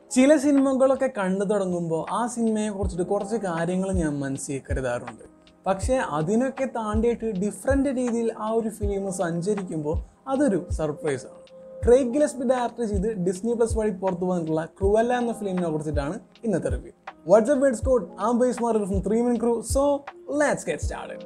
ചില സിനിമകളൊക്കെ കണ്ടു തുടങ്ങുമ്പോൾ ആ സിനിമയെ കുറിച്ചിട്ട് കുറച്ച് കാര്യങ്ങൾ ഞാൻ മനസ്സിൽ കരുതാറുണ്ട് പക്ഷേ അതിനൊക്കെ താണ്ടിയിട്ട് ഡിഫറെൻ്റ് രീതിയിൽ ആ ഒരു ഫിലിം സഞ്ചരിക്കുമ്പോൾ അതൊരു സർപ്രൈസ് ആണ് ക്രേഗ് ഗിലസ്ബി ഡയറക്ടർ ചെയ്ത് ഡിസ്നി പ്ലസ് വഴി പുറത്തു വന്നിട്ടുള്ള ക്രുവല്ല എന്ന ഫിലിമിനെ കുറിച്ചിട്ടാണ് ഇന്നത്തെ review what's up words code am base മാർ ഫ്രം ത്രീ മിൻ crew so let's get started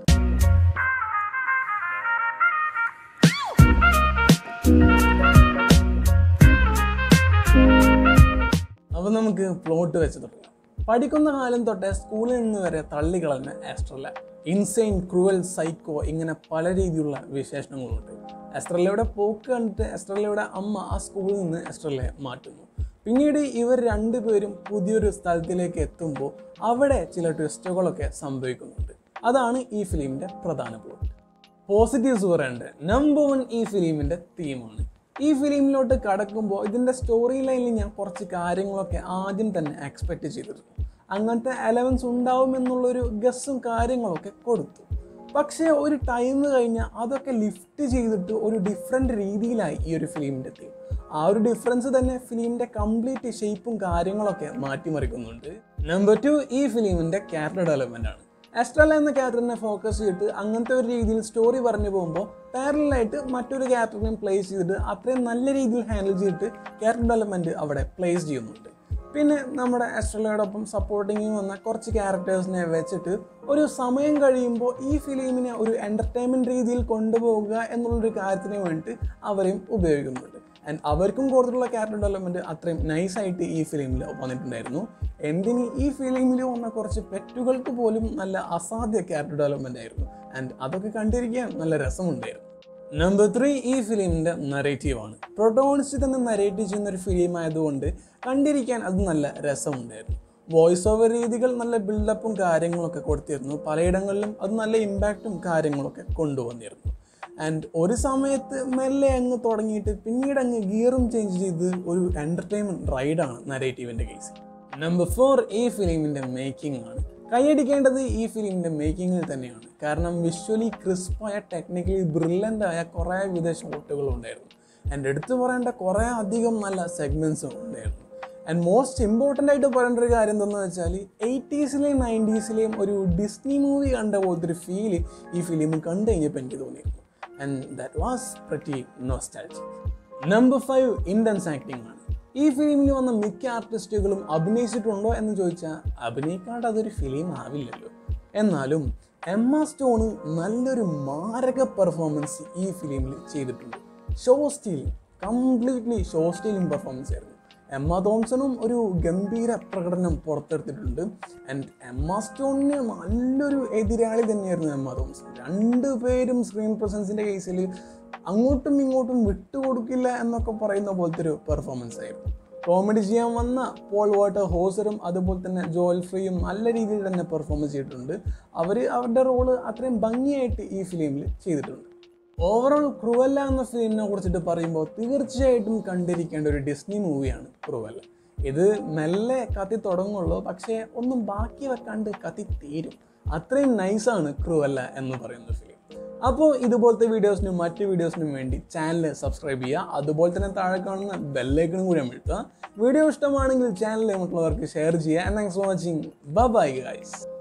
അപ്പോൾ നമുക്ക് പ്ലോട്ട് വെച്ച് തുടങ്ങാം പഠിക്കുന്ന കാലം തൊട്ടേ സ്കൂളിൽ നിന്ന് വരെ തള്ളിക്കളഞ്ഞ എസ്ട്രല്ല ഇൻസെയിൻ ക്രൂവൽ സൈക്കോ ഇങ്ങനെ പല രീതിയിലുള്ള വിശേഷണങ്ങളുണ്ട് എസ്ട്രല്ലയുടെ പോക്ക് കണ്ടിട്ട് എസ്ട്രല്ലയുടെ അമ്മ ആ സ്കൂളിൽ നിന്ന് എസ്ട്രല്ലയെ മാറ്റുന്നു പിന്നീട് ഇവർ രണ്ടുപേരും പുതിയൊരു സ്ഥലത്തിലേക്ക് എത്തുമ്പോൾ അവിടെ ചില ട്വിസ്റ്റുകളൊക്കെ സംഭവിക്കുന്നുണ്ട് അതാണ് ഈ ഫിലിമിൻ്റെ പ്രധാന പ്ലോട്ട് പോസിറ്റീവ്സ് പറയണ്ട് നമ്പർ വൺ ഈ ഫിലിമിൻ്റെ തീമാണ് ഈ ഫിലിമിലോട്ട് കടക്കുമ്പോൾ ഇതിൻ്റെ സ്റ്റോറി ലൈനിൽ ഞാൻ കുറച്ച് കാര്യങ്ങളൊക്കെ ആദ്യം തന്നെ എക്സ്പെക്റ്റ് ചെയ്തിരുന്നു അങ്ങനത്തെ എലവൻസ് ഉണ്ടാവുമെന്നുള്ളൊരു ഗസ്സും കാര്യങ്ങളൊക്കെ കൊടുത്തു പക്ഷേ ഒരു ടൈം കഴിഞ്ഞാൽ അതൊക്കെ ലിഫ്റ്റ് ചെയ്തിട്ട് ഒരു ഡിഫറെൻ്റ് രീതിയിലായി ഈ ഒരു ഫിലിമിൻ്റെ തീം ആ ഒരു ഡിഫറൻസ് തന്നെ ഫിലിമിൻ്റെ കംപ്ലീറ്റ് ഷേപ്പും കാര്യങ്ങളൊക്കെ മാറ്റിമറിക്കുന്നുണ്ട് നമ്പർ ടു ഈ ഫിലിമിൻ്റെ ക്യാരക്ടർ ഡെവലപ്മെൻ്റ് ആണ് എസ്ട്രല എന്ന ക്യാരക്ടറിനെ ഫോക്കസ് ചെയ്തിട്ട് അങ്ങനത്തെ ഒരു രീതിയിൽ സ്റ്റോറി പറഞ്ഞു പോകുമ്പോൾ പാരലായിട്ട് മറ്റൊരു ക്യാരക്ടറിനെ പ്ലേസ് ചെയ്തിട്ട് അത്രയും നല്ല രീതിയിൽ ഹാൻഡിൽ ചെയ്തിട്ട് ക്യാരക്ടർ ഡെവലപ്മെൻറ്റ് അവിടെ പ്ലേസ് ചെയ്യുന്നുണ്ട് പിന്നെ നമ്മുടെ എസ്ട്രലയോടൊപ്പം സപ്പോർട്ടിങ് വന്ന കുറച്ച് ക്യാരക്ടേഴ്സിനെ വെച്ചിട്ട് ഒരു സമയം കഴിയുമ്പോൾ ഈ ഫിലിമിനെ ഒരു എൻ്റർടൈൻമെൻറ്റ് രീതിയിൽ കൊണ്ടുപോകുക എന്നുള്ളൊരു കാര്യത്തിന് വേണ്ടിയിട്ട് അവരെയും ഉപയോഗിക്കുന്നുണ്ട് ആൻഡ് അവർക്കും കൊടുത്തിട്ടുള്ള ക്യാരക്ടർ ഡെവലപ്മെൻറ്റ് അത്രയും നൈസായിട്ട് ഈ ഫിലിമിൽ വന്നിട്ടുണ്ടായിരുന്നു എന്തിന് ഈ ഫിലിമിൽ വന്ന കുറച്ച് പെറ്റുകൾക്ക് പോലും നല്ല അസാധ്യ ക്യാരക്ടർ ഡെവലപ്മെൻ്റ് ആയിരുന്നു ആൻഡ് അതൊക്കെ കണ്ടിരിക്കാൻ നല്ല രസമുണ്ടായിരുന്നു നമ്പർ ത്രീ ഈ ഫിലിമിൻ്റെ നറേറ്റീവാണ് പ്രൊട്ടോണിസ്റ്റ് തന്നെ നറേറ്റ് ചെയ്യുന്ന ഒരു ഫിലിം ആയതുകൊണ്ട് കണ്ടിരിക്കാൻ അത് നല്ല രസമുണ്ടായിരുന്നു വോയിസ് ഓവർ രീതികൾ നല്ല ബിൽഡപ്പും കാര്യങ്ങളൊക്കെ കൊടുത്തിരുന്നു പലയിടങ്ങളിലും അത് നല്ല ഇമ്പാക്റ്റും കാര്യങ്ങളൊക്കെ കൊണ്ടുവന്നിരുന്നു ആൻഡ് ഒരു സമയത്ത് മെല്ലെ അങ്ങ് തുടങ്ങിയിട്ട് പിന്നീട് അങ്ങ് ഗിയറും ചേഞ്ച് ചെയ്ത് ഒരു എൻ്റർടൈൻമെൻറ്റ് റൈഡാണ് നരേറ്റീവിൻ്റെ കേസ് നമ്പർ ഫോർ ഈ ഫിലിമിൻ്റെ മേക്കിംഗ് ആണ് കൈയടിക്കേണ്ടത് ഈ ഫിലിമിൻ്റെ മേക്കിങ്ങിൽ തന്നെയാണ് കാരണം വിഷ്വലി ക്രിസ്പായ ടെക്നിക്കലി ബ്രില്യൻ്റ് ആയ കുറേ വിധ ഷോട്ടുകൾ ഉണ്ടായിരുന്നു ആൻഡ് എടുത്തു പറയേണ്ട കുറേ അധികം നല്ല സെഗ്മെൻറ്റ്സും ഉണ്ടായിരുന്നു ആൻഡ് മോസ്റ്റ് ഇമ്പോർട്ടൻ്റ് ആയിട്ട് പറയേണ്ട ഒരു കാര്യം എന്താണെന്ന് വെച്ചാൽ എയ്റ്റീസിലെയും നയൻറ്റീസിലെയും ഒരു ഡിസ്നി മൂവി കണ്ട പോലത്തെ ഒരു ഫീല് ഈ ഫിലിം കണ്ടു കഴിഞ്ഞപ്പോൾ എനിക്ക് തോന്നിയിരുന്നു and that was pretty nostalgic number five intense acting ആണ് ഈ ഫിലിമിൽ വന്ന മിക്ക ആർട്ടിസ്റ്റുകളും അഭിനയിച്ചിട്ടുണ്ടോ എന്ന് ചോദിച്ചാൽ അഭിനയിക്കാണ്ട് അതൊരു ഫിലിം ആവില്ലല്ലോ എന്നാലും എമ്മ സ്റ്റോണ് നല്ലൊരു മാരക പെർഫോമൻസ് ഈ ഫിലിമിൽ ചെയ്തിട്ടുണ്ട് show stealing completely show stealing performance ആയിരുന്നു എമ്മ തോംസണും ഒരു ഗംഭീര പ്രകടനം പുറത്തെടുത്തിട്ടുണ്ട് ആൻഡ് എമ്മ സ്റ്റോണിന് നല്ലൊരു എതിരാളി തന്നെയായിരുന്നു എമ്മ തോംസൺ രണ്ടുപേരും സ്ക്രീൻ പ്രസൻസിൻ്റെ കേസിൽ അങ്ങോട്ടും ഇങ്ങോട്ടും വിട്ടുകൊടുക്കില്ല എന്നൊക്കെ പറയുന്ന പോലത്തെ ഒരു പെർഫോമൻസ് ആയിരുന്നു കോമഡി ചെയ്യാൻ വന്ന പോൾ വാട്ടർ ഹോസറും അതുപോലെ തന്നെ ജോൽ ഫ്രീയും നല്ല രീതിയിൽ തന്നെ പെർഫോമൻസ് ചെയ്തിട്ടുണ്ട് അവർ അവരുടെ റോള് അത്രയും ഭംഗിയായിട്ട് ഈ ഫിലിമിൽ ചെയ്തിട്ടുണ്ട് ഓവറോൾ ക്രുവല്ല എന്ന ഫിലിമിനെ കുറിച്ചിട്ട് പറയുമ്പോൾ തീർച്ചയായിട്ടും കണ്ടിരിക്കേണ്ട ഒരു ഡിസ്നി മൂവിയാണ് ക്രുവല്ല ഇത് മെല്ലെ കത്തി തുടങ്ങുള്ളൂ പക്ഷേ ഒന്നും ബാക്കി വെക്കാണ്ട് കത്തി തീരും അത്രയും നൈസാണ് ക്രുവല്ല എന്ന് പറയുന്ന ഫിലിം അപ്പോൾ ഇതുപോലത്തെ വീഡിയോസിനും മറ്റ് വീഡിയോസിനും വേണ്ടി ചാനൽ സബ്സ്ക്രൈബ് ചെയ്യുക അതുപോലെ തന്നെ താഴെ കാണുന്ന ബെല്ലൈക്കണും കൂടി അമഴ്ത്തുക വീഡിയോ ഇഷ്ടമാണെങ്കിൽ ചാനൽ മറ്റുള്ളവർക്ക് ഷെയർ ചെയ്യുക and thanks for watching bye guys